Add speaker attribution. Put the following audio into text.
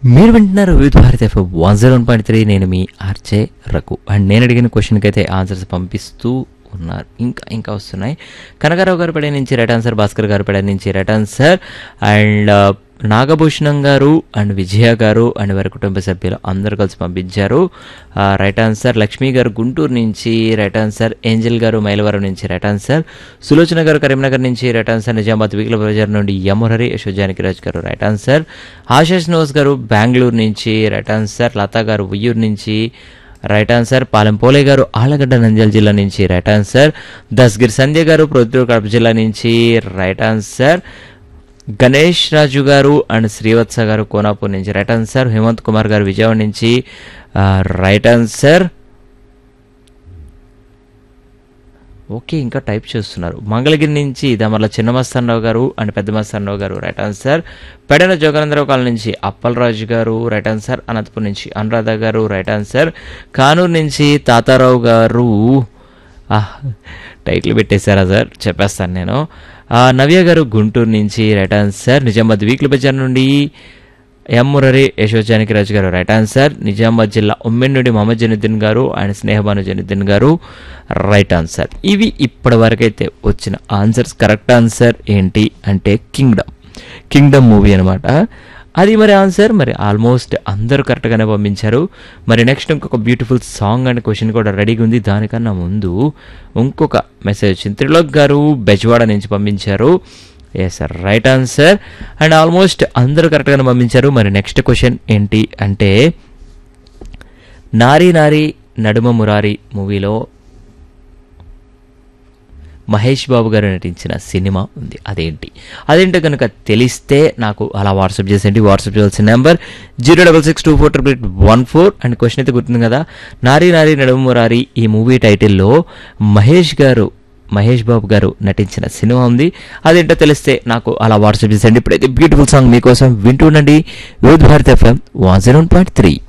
Speaker 1: మీరు వింటున్నారు Vividh Bharati F one zero point three నేను మీ ఆర్జే రఘు అండ్ నేను అడిగిన క్వశ్చన్కి అయితే ఆన్సర్స్ పంపిస్తూ ఉన్నారు ఇంకా ఇంకా వస్తున్నాయి కనకారావు గారి పడే నుంచి రైట్ ఆన్సర్ భాస్కర్ గారి పడే నుంచి రైట్ ఆన్సర్ అండ్ నాగభూషణం గారు అండ్ విజయ గారు అండ్ వారి కుటుంబ సభ్యులు అందరూ కలిసి పంపించారు రైట్ ఆన్సర్ లక్ష్మి గారు గుంటూరు నుంచి రైట్ ఆన్సర్ ఏంజల్ గారు మైలవరం నుంచి రైట్ ఆన్సర్ సులోచన గారు కరీంనగర్ నుంచి రైట్ ఆన్సర్ నిజామాబాద్ వీక్ల బజార్ నుండి యముహరి యశోజానికి రాజు గారు రైట్ ఆన్సర్ ఆశిష్ నోస్ గారు బెంగళూరు నుంచి రైట్ ఆన్సర్ లతా గారు ఉయ్యూరు నుంచి రైట్ ఆన్సర్ పాలెం పోలే గారు ఆలగడ్డ నంద్యాల జిల్లా నుంచి రైట్ ఆన్సర్ దస్గిర్ సంధ్య గారు ప్రొద్దుటూరు కడప జిల్లా నుంచి రైట్ ఆన్సర్ గణేష్ రాజు గారు అండ్ శ్రీవత్స గారు కోనాపూర్ నుంచి రైట్ ఆన్సర్ హేమంత్ కుమార్ గారు విజయవాడ నుంచి ఆ, రైట్ ఆన్సర్ ఓకే ఇంకా టైప్ చేస్తున్నారు మంగళగిరి నుంచి దమర్ల చిన్న మస్తానరావు గారు అండ్ పెద్ద Mastanarao garu right answer Pedana Joganandarao colony నుంచి అప్పలరాజు గారు రైట్ ఆన్సర్ అనంతపురం నుంచి అనురాధ గారు రైట్ ఆన్సర్ కానూరు నుంచి తాతారావు గారు ఆహ్, టైటిల్ పెట్టేశారా సార్ చెప్పేస్తాను నేను ఆ, నవ్య గారు గుంటూరు నుంచి రైట్ ఆన్సర్ నిజామాబాద్ వీక్లీ బజార్ నుండి ఎం మురరి యశోజానికి రాజు గారు రైట్ ఆన్సర్ నిజామాబాద్ జిల్లా ఉమ్మెన్ నుండి మొహమ్మద్ జనుద్దీన్ గారు అండ్ స్నేహబాను జనుద్దీన్ గారు రైట్ ఆన్సర్ ఇవి ఇప్పటి వరకైతే వచ్చిన ఆన్సర్స్ కరెక్ట్ ఆన్సర్ ఏంటి అంటే కింగ్డమ్ కింగ్డమ్ మూవీ అనమాట అది మరి ఆన్సర్ మరి ఆల్మోస్ట్ అందరూ కరెక్ట్గానే పంపించారు మరి నెక్స్ట్ ఇంకొక బ్యూటిఫుల్ సాంగ్ అండ్ క్వశ్చన్ కూడా రెడీగా ఉంది దానికన్నా ముందు ఇంకొక మెసేజ్ వచ్చింది త్రిలోక్ గారు బెజవాడ నుంచి పంపించారు yes sir right answer and almost అందరూ కరెక్ట్గానే పంపించారు మరి నెక్స్ట్ క్వశ్చన్ ఏంటి అంటే నారీ నారీ నడుమ మురారి మూవీలో మహేష్ బాబు గారు నటించిన సినిమా ఉంది అదేంటి అదేంటో కనుక తెలిస్తే నాకు అలా వాట్సాప్ చేసేయండి వాట్సాప్ చేయాల్సిన number zero double six two four triple eight one four and question అయితే గుర్తుంది కదా నారీ నారీ నడుము మురారి ఈ మూవీ టైటిల్లో మహేష్ గారు మహేష్ బాబు గారు నటించిన సినిమా ఉంది అదేంటో తెలిస్తే నాకు అలా వాట్సాప్ చేసేయండి ఇప్పుడైతే బ్యూటిఫుల్ సాంగ్ మీకోసం వింటూ ఉండండి వివిధ Bharat FM one zero point three